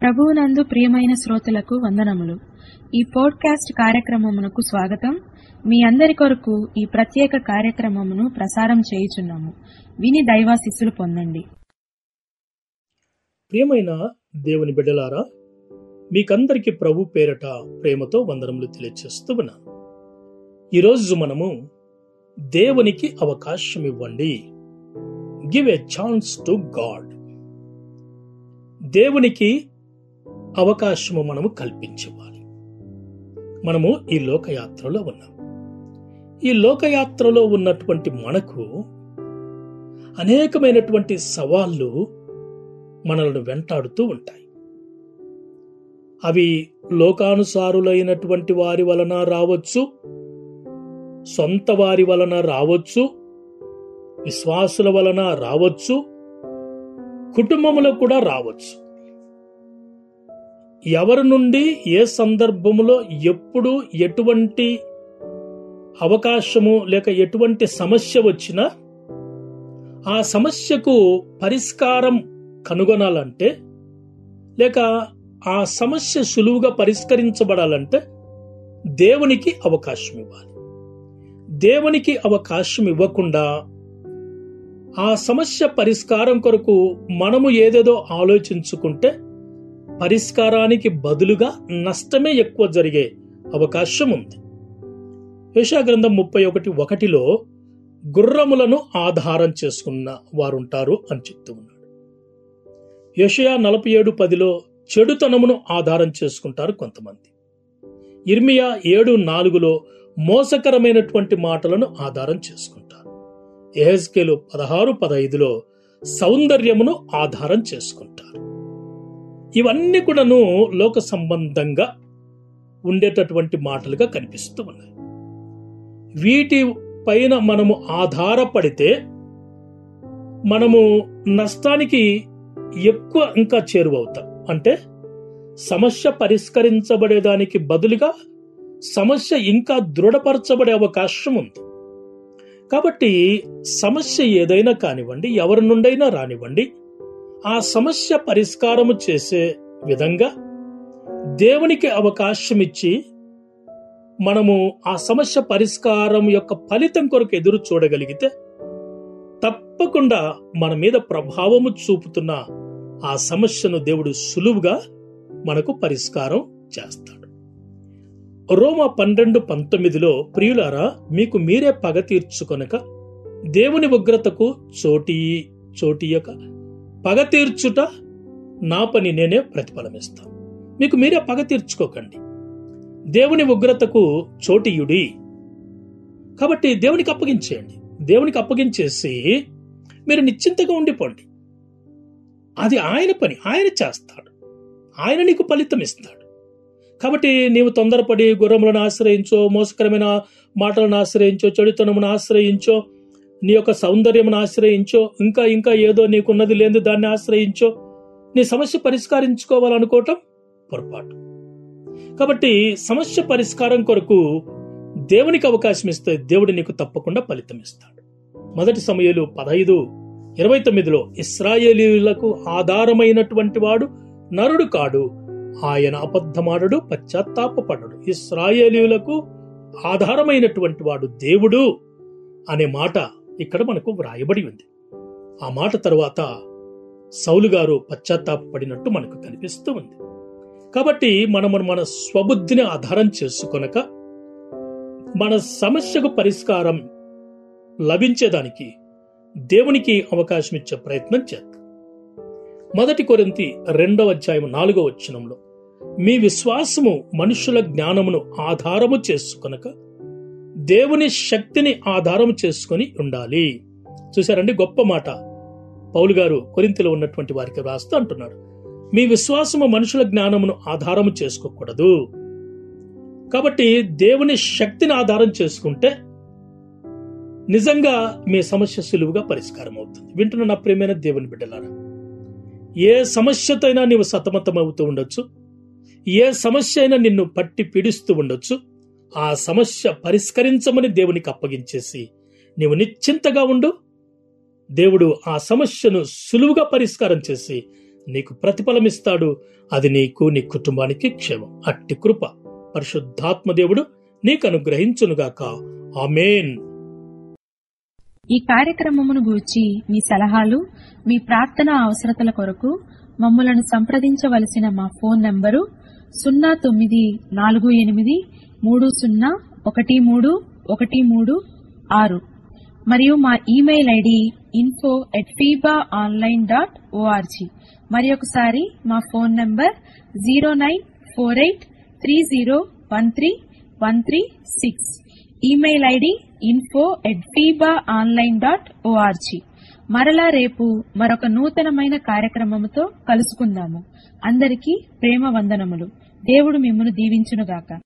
ప్రభువునందు ప్రియమైన శ్రోతలకు వందనములు ఈ పోడ్కాస్ట్ కార్యక్రమమునకు స్వాగతం మీ అందరి కొరకు ఈ ప్రత్యేక కార్యక్రమమును ప్రసారం చేయుచున్నాము విని దైవాశిస్సులు పొందండి ప్రియమైన దేవుని బిడ్డలారా మీకందరికి ప్రభు పేరట ప్రేమతో వందనములు తెలియచేస్తూ ఉన్నాను ఈరోజు మనము దేవునికి అవకాశం ఇవ్వండి give a chance to God దేవునికి అవకాశము మనము కల్పించివ్వాలి మనము ఈ లోకయాత్రలో ఉన్నాం ఈ లోకయాత్రలో ఉన్నటువంటి మనకు అనేకమైనటువంటి సవాళ్ళు మనల్ని వెంటాడుతూ ఉంటాయి అవి లోకానుసారులైనటువంటి వారి వలన రావచ్చు సొంత వారి వలన రావచ్చు విశ్వాసుల వలన రావచ్చు కుటుంబములో కూడా రావచ్చు ఎవరి నుండి ఏ సందర్భములో ఎప్పుడు ఎటువంటి అవకాశము లేక ఎటువంటి సమస్య వచ్చినా ఆ సమస్యకు పరిష్కారం కనుగొనాలంటే లేక ఆ సమస్య సులువుగా పరిష్కరించబడాలంటే దేవునికి అవకాశం ఇవ్వాలి దేవునికి అవకాశం ఇవ్వకుండా ఆ సమస్య పరిష్కారం కొరకు మనము ఏదేదో ఆలోచించుకుంటే పరిష్కారానికి బదులుగా నష్టమే ఎక్కువ జరిగే అవకాశం ఉంది యశాగ్రంథం ముప్పై ఒకటి ఒకటిలో గుర్రములను ఆధారం చేసుకున్న వారుంటారు అని చెప్తూ ఉన్నాడు యషయా నలభై ఏడు పదిలో చెడుతనమును ఆధారం చేసుకుంటారు కొంతమంది ఇర్మియా ఏడు నాలుగులో మోసకరమైనటువంటి మాటలను ఆధారం చేసుకుంటారు ఎహెస్కేలు పదహారు పదహైదులో సౌందర్యమును ఆధారం చేసుకుంటారు ఇవన్నీ కూడాను లోక సంబంధంగా ఉండేటటువంటి మాటలుగా కనిపిస్తూ ఉన్నాయి వీటి పైన మనము ఆధారపడితే మనము నష్టానికి ఎక్కువ ఇంకా చేరువవుతాం అంటే సమస్య పరిష్కరించబడేదానికి బదులుగా సమస్య ఇంకా దృఢపరచబడే అవకాశం ఉంది కాబట్టి సమస్య ఏదైనా కానివ్వండి ఎవరి నుండైనా రానివ్వండి ఆ సమస్య పరిష్కారము చేసే విధంగా దేవునికి అవకాశం ఇచ్చి మనము ఆ సమస్య పరిష్కారం యొక్క ఫలితం కొరకు ఎదురు చూడగలిగితే తప్పకుండా మన మీద ప్రభావము చూపుతున్న ఆ సమస్యను దేవుడు సులువుగా మనకు పరిష్కారం చేస్తాడు రోమా పన్నెండు పంతొమ్మిదిలో ప్రియులారా మీకు మీరే పగ తీర్చుకొనక దేవుని ఉగ్రతకు చోటి చోటియక పగ తీర్చుట నా పని నేనే ప్రతిఫలమిస్తాను మీకు మీరే పగ తీర్చుకోకండి దేవుని ఉగ్రతకు చోటియుడి కాబట్టి దేవునికి అప్పగించేయండి దేవునికి అప్పగించేసి మీరు నిశ్చింతగా ఉండిపోండి అది ఆయన పని ఆయన చేస్తాడు ఆయన నీకు ఫలితం ఇస్తాడు కాబట్టి నీవు తొందరపడి గుర్రములను ఆశ్రయించో మోసకరమైన మాటలను ఆశ్రయించో చెడుతనమును ఆశ్రయించో నీ యొక్క సౌందర్యమును ఆశ్రయించో ఇంకా ఇంకా ఏదో నీకున్నది లేని దాన్ని ఆశ్రయించో నీ సమస్య పరిష్కరించుకోవాలనుకోవటం పొరపాటు కాబట్టి సమస్య పరిష్కారం కొరకు దేవునికి అవకాశం ఇస్తే దేవుడు నీకు తప్పకుండా ఫలితం ఇస్తాడు మొదటి సమయలు పదహైదు ఇరవై తొమ్మిదిలో ఇస్రాయేలీలకు ఆధారమైనటువంటి వాడు నరుడు కాడు ఆయన అబద్ధమాడడు పశ్చాత్తాపడడు ఇస్రాయేలీయులకు ఆధారమైనటువంటి వాడు దేవుడు అనే మాట ఇక్కడ మనకు వ్రాయబడి ఉంది ఆ మాట తరువాత సౌలు గారు పశ్చాత్తాపడినట్టు మనకు కనిపిస్తూ ఉంది కాబట్టి మనము మన స్వబుద్ధిని ఆధారం చేసుకొనక మన సమస్యకు పరిష్కారం లభించేదానికి దేవునికి అవకాశం ఇచ్చే ప్రయత్నం చేద్దాం మొదటి కొరింతి రెండవ అధ్యాయం నాలుగో వచనంలో మీ విశ్వాసము మనుషుల జ్ఞానమును ఆధారము చేసుకొనక దేవుని శక్తిని ఆధారం చేసుకొని ఉండాలి చూసారండి గొప్ప మాట పౌలు గారు కొరింతిలో ఉన్నటువంటి వారికి రాస్తూ అంటున్నాడు మీ విశ్వాసము మనుషుల జ్ఞానమును ఆధారము చేసుకోకూడదు కాబట్టి దేవుని శక్తిని ఆధారం చేసుకుంటే నిజంగా మీ సమస్య సులువుగా పరిష్కారం అవుతుంది వింటున్న నా ప్రియమైన దేవుని బిడ్డలారా ఏ సమస్యతో అయినా నీవు సతమతం అవుతూ ఉండొచ్చు ఏ సమస్య అయినా నిన్ను పట్టి పీడిస్తూ ఉండొచ్చు ఆ సమస్య పరిష్కరించమని దేవునికి అప్పగించేసి నీవు నిశ్చింతగా ఉండు దేవుడు ఆ సమస్యను సులువుగా పరిష్కారం చేసి నీకు ప్రతిఫలమిస్తాడు అది నీకు నీ కుటుంబానికి క్షేమం అట్టి కృప పరిశుద్ధాత్మ దేవుడు నీకు అనుగ్రహించునుగాక ఆమెన్ ఈ కార్యక్రమమును గూర్చి మీ సలహాలు మీ ప్రార్థన అవసరతల కొరకు మమ్మలను సంప్రదించవలసిన మా ఫోన్ నంబరు సున్నా తొమ్మిది నాలుగు ఎనిమిది మూడు సున్నా ఒకటి మూడు ఒకటి మూడు ఆరు మరియు మా email ID info at Feba online dot O R G మరి ఒకసారి మా phone number zero nine four eight three zero one three one three six email ID info at Feba online dot O R G మరలా రేపు మరొక నూతనమైన కార్యక్రమముతో కలుసుకుందాము అందరికీ ప్రేమ వందనములు దేవుడు మిమ్మను దీవించునుగాక